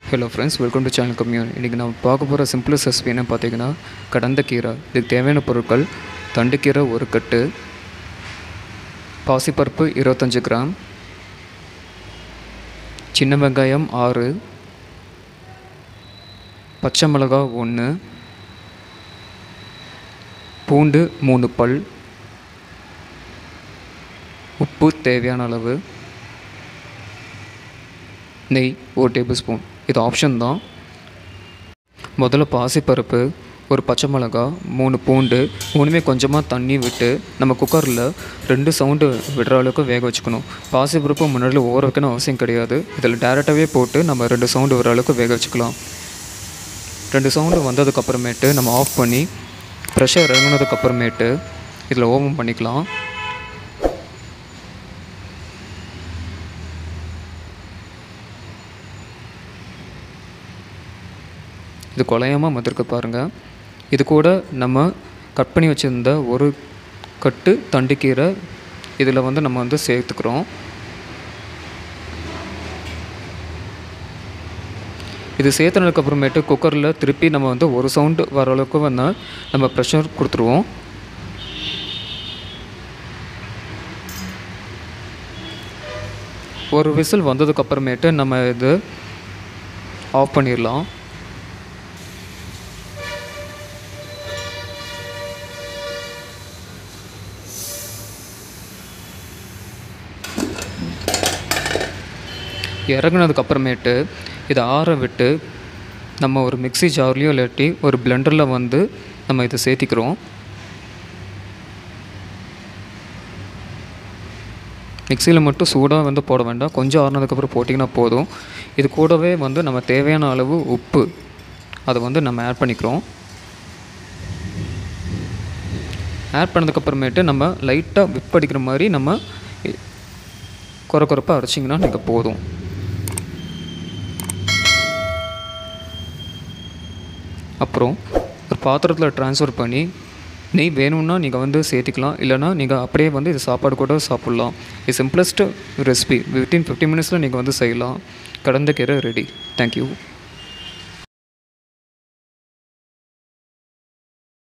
hello friends welcome to channel commune இன்றைக்கி நான் பார்க்க போகிற சிம்பிளஸ்ட் ரெசிபி என்ன பார்த்தீங்கன்னா கடந்த கீரை இதுக்கு தேவையான பொருட்கள் தண்டுக்கீரை ஒரு கட்டு பாசிப்பருப்பு இருபத்தஞ்சு கிராம் சின்ன வெங்காயம் ஆறு பச்சை மிளகா ஒன்று பூண்டு மூணு பல் உப்பு தேவையான அளவு நெய் ஒரு டேபிள் ஸ்பூன் இது ஆப்ஷன் தான் முதல்ல பாசிப்பருப்பு ஒரு பச்சை மிளகா மூணு பூண்டு மூணுமே கொஞ்சமாக தண்ணி விட்டு நம்ம குக்கரில் ரெண்டு சவுண்டு விடுற அளவுக்கு வேக வச்சுக்கணும் பாசிப்பருப்பு முன்னாடி ஊற வைக்கணும் அவசியம் கிடையாது இதில் டேரெக்டாகவே போட்டு நம்ம ரெண்டு சவுண்டு வர அளவுக்கு வேக வச்சுக்கலாம் ரெண்டு சவுண்டு வந்ததுக்கப்புறமேட்டு நம்ம ஆஃப் பண்ணி ப்ரெஷர் இறங்கினதுக்கப்புறமேட்டு இதில் ஓப்பன் பண்ணிக்கலாம் இது குலையாமல் மதிர்க்க பாருங்கள் இது கூட நம்ம கட் பண்ணி வச்சுருந்த ஒரு கட்டு தண்டுக்கீரை இதில் வந்து நம்ம வந்து சேர்த்துக்கிறோம் இது சேர்த்துனதுக்கப்புறமேட்டு குக்கரில் திருப்பி நம்ம வந்து ஒரு சவுண்டு வர அளவுக்கு வந்து நம்ம ப்ரெஷர் கொடுத்துருவோம் ஒரு விசில் வந்ததுக்கப்புறமேட்டு நம்ம இது ஆஃப் பண்ணிடலாம் இறங்குனதுக்கு அப்புறமேட்டு இதை ஆற விட்டு நம்ம ஒரு மிக்ஸி ஜார்லேயோ இல்லாட்டி ஒரு பிளெண்டரில் வந்து நம்ம இதை சேர்த்திக்கிறோம் மிக்சியில் மட்டும் சூடாக வந்து போட வேண்டாம் கொஞ்சம் ஆறுனதுக்கப்புறம் போட்டிங்கன்னா போதும் இது கூடவே வந்து நம்ம தேவையான அளவு உப்பு அதை வந்து நம்ம ஆட் பண்ணிக்கிறோம் ஆட் பண்ணதுக்கப்புறமேட்டு நம்ம லைட்டாக விப் அடிக்கிற மாதிரி நம்ம குறை குறைப்பாக அரைச்சிங்கன்னா நீங்கள் போதும் அப்புறம் ஒரு பாத்திரத்தில் ட்ரான்ஸ்ஃபர் பண்ணி நெய் வேணும்னா நீங்கள் வந்து சேர்த்திக்கலாம் இல்லைனா நீங்கள் அப்படியே வந்து இது சாப்பாடு கூட சாப்பிட்லாம் இது சிம்பிளஸ்ட்டு ரெசிபி வித்தின் ஃபிஃப்டி மினிட்ஸில் நீங்கள் வந்து செய்யலாம் கடந்த கீரை ரெடி தேங்க்யூ